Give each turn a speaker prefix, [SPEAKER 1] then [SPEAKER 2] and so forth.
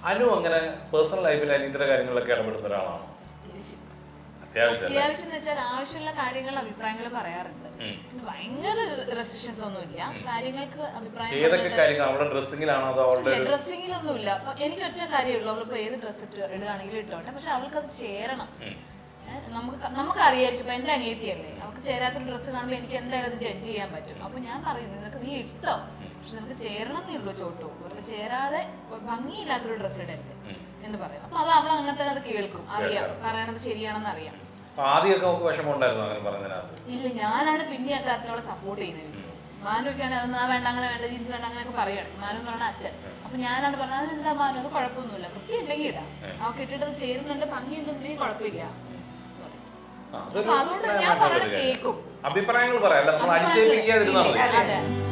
[SPEAKER 1] അനു അങ്ങനെ പേഴ്സണൽ ലൈഫിൽ അനീതിയുടെ കാര്യങ്ങളിലൊക്കെ ഇടപെടുന്ന ഒരാളാണോ അത്യാവശ്യം അല്ലേ?
[SPEAKER 2] അത്യാവശ്യം എന്ന് വെച്ചാൽ ആവശ്യമുള്ള കാര്യങ്ങൾ അഭിപ്രായങ്ങൾ പറയാറുണ്ട്
[SPEAKER 1] ഉം.
[SPEAKER 2] ഭയങ്കര റെസ്ട്രിക്ഷൻസ് ഒന്നുമില്ല കാര്യങ്ങൾക്ക് അഭിപ്രായം
[SPEAKER 1] ഏതൊക്കെ കാര്യങ്ങൾ അവളുടെ ഡ്രസ്സിങ്ങിലാണോ അതോ അവളുടെ ഒരു
[SPEAKER 2] ഡ്രസ്സിങ്ങിലൊന്നുമില്ല അപ്പൊ എനിക്ക് ഒറ്റ കാര്യമുള്ളൂ അവളിപ്പോ ഏത് ഡ്രസ്സ് ഇട്ട് ഇടുകയാണെങ്കിലും ഇട്ടോട്ടെ പക്ഷെ അവൾക്ക് അത് ചേരണം
[SPEAKER 1] ഉം.
[SPEAKER 2] ഏ, നമുക്ക് നമുക്ക് അറിയായിരിക്കും ഇപ്പൊ എന്റെ അനിയത്തിയല്ലേ അവൾക്ക് ചേരാത്തൊരു ഡ്രസ്സ് കാണുമ്പോൾ എനിക്ക് എന്തായാലും അത് ജഡ്ജ് ചെയ്യാൻ പറ്റും അപ്പൊ ഞാൻ പറയും നിനക്ക് നീ ഇട്ടോ പക്ഷെ നിനക്ക് ചേരണം എന്നേ ഉള്ളൂ ചോട്ടു അവർക്ക് ചേരാതെ ഭംഗിയില്ലാത്തൊരു ഡ്രസ്സ് ഇടരുത് എന്ന് പറയും അപ്പൊ അത് അവൾ അങ്ങനെ തന്നെ അത് കേൾക്കും അറിയാം പറയണത് ശരിയാണെന്ന് അറിയാം
[SPEAKER 1] അപ്പൊ ആദ്യമൊക്കെ നമുക്ക് വിഷമം ഉണ്ടായിരുന്നു അങ്ങനെ പറഞ്ഞതിനകത്ത്
[SPEAKER 2] ഇല്ല ഞാനാണ് പിന്നെ ആ കാര്യത്തിനോട് സപ്പോർട്ട് ചെയ്യുന്നത് മാനുവൊക്കെയാണ് അതൊന്നും ആ വേണ്ട അങ്ങനെ വേണ്ട ജീൻസ് വേണ്ട അങ്ങനെയൊക്കെ പറയാണ് മാനു എന്ന് പറഞ്ഞാൽ അച്ഛൻ അപ്പൊ ഞാനാണ് പറഞ്ഞത് അതെന്താ മാനു അത് കുഴപ്പമൊന്നുമില്ല വൃത്തിയുണ്ടെങ്കിൽ ഇടാം അവർക്ക് ഇട്ടിട്ട് അത് ചേരുന്നുണ്ട് ഭംഗിയുണ്ടെങ്കിൽ കുഴപ്പമില്ല എന്ന് പറയും.
[SPEAKER 1] ആ, അതൊരു
[SPEAKER 2] അപ്പൊ അതുകൊണ്ട് ഞാൻ
[SPEAKER 1] നല്ലൊരു
[SPEAKER 2] പറയണ
[SPEAKER 1] കാര്യം.
[SPEAKER 2] കേൾക്കും
[SPEAKER 1] അഭിപ്രായങ്ങൾ പറയാം അല്ല നമ്മൾ അടിച്ചേൽപ്പിക്കാതിരുന്നാൽ മതി
[SPEAKER 2] അതെ